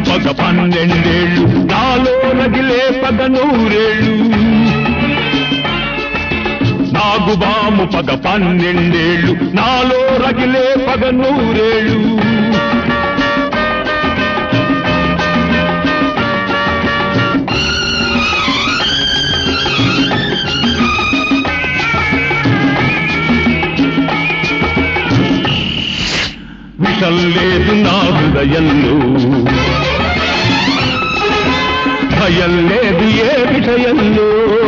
పగ పన్నెండేళ్ళు నాలో రగిలే పగ నూరేళ్ళు నాగుబాము పగ పన్నెండేళ్ళు నాలో రగిలే పగ నూరేళ్ళు విషం లేదు నా హృదయంలో భయం లేదు ఏ విషయంలో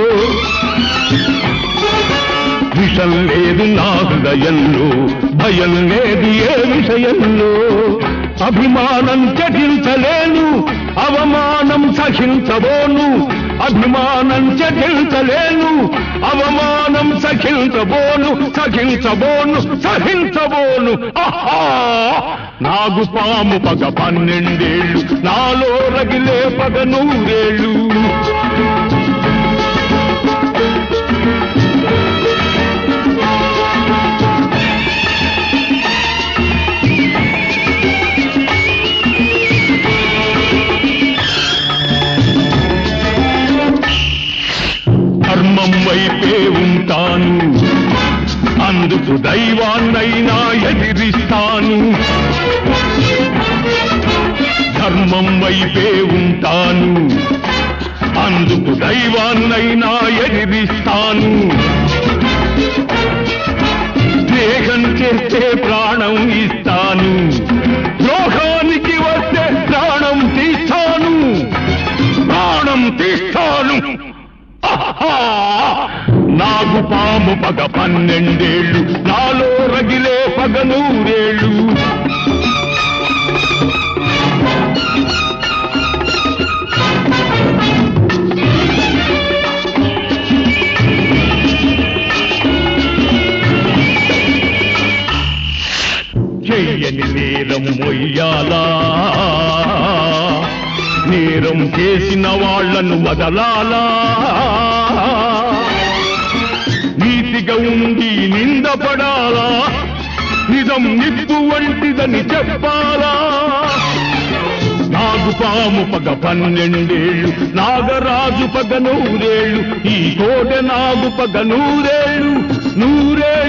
విషం లేదు నా హృదయంలో భయం లేదు ఏ విషయంలో అభిమానం చటించలేను అవమానం సహించబోను అభిమానం చటించలేను అవమానం సహించబోను సహించబోను సహించబోను ఆహా నాగు పాము పగ పన్నెండేళ్ళు నాలో రగిలే పగ నూరేళ్ళు ధర్మం వైపే ఉంటాను అందుకు దైవాన్నైనా ఎదిరిస్తాను ధర్మం వైపే ఉంటాను అందుకు దైవాన్నైనా ఎదిరిస్తాను స్నేహం చేస్తే ప్రాణం ఇస్తాను ద్రోహానికి వస్తే ప్రాణం తీస్తాను ప్రాణం తీస్తాను ఆహా! నాగు పాము పగ పన్నెండేళ్ళు నాలో రగిలే పగ నూరేళ్ళు చెయ్యని నేరం మొయ్యాలా నేరం చేసిన వాళ్లను వదలాలా నీతిగా ఉండి నిందపడాలా నిజం నిప్పు వంటిదని చెప్పాలా నాగుపాము పగ పన్నెండేళ్ళు నాగరాజు పగ నూరేళ్ళు ఈ కోట నాగు పగ నూరేళ్ళు నూరేళ్ళు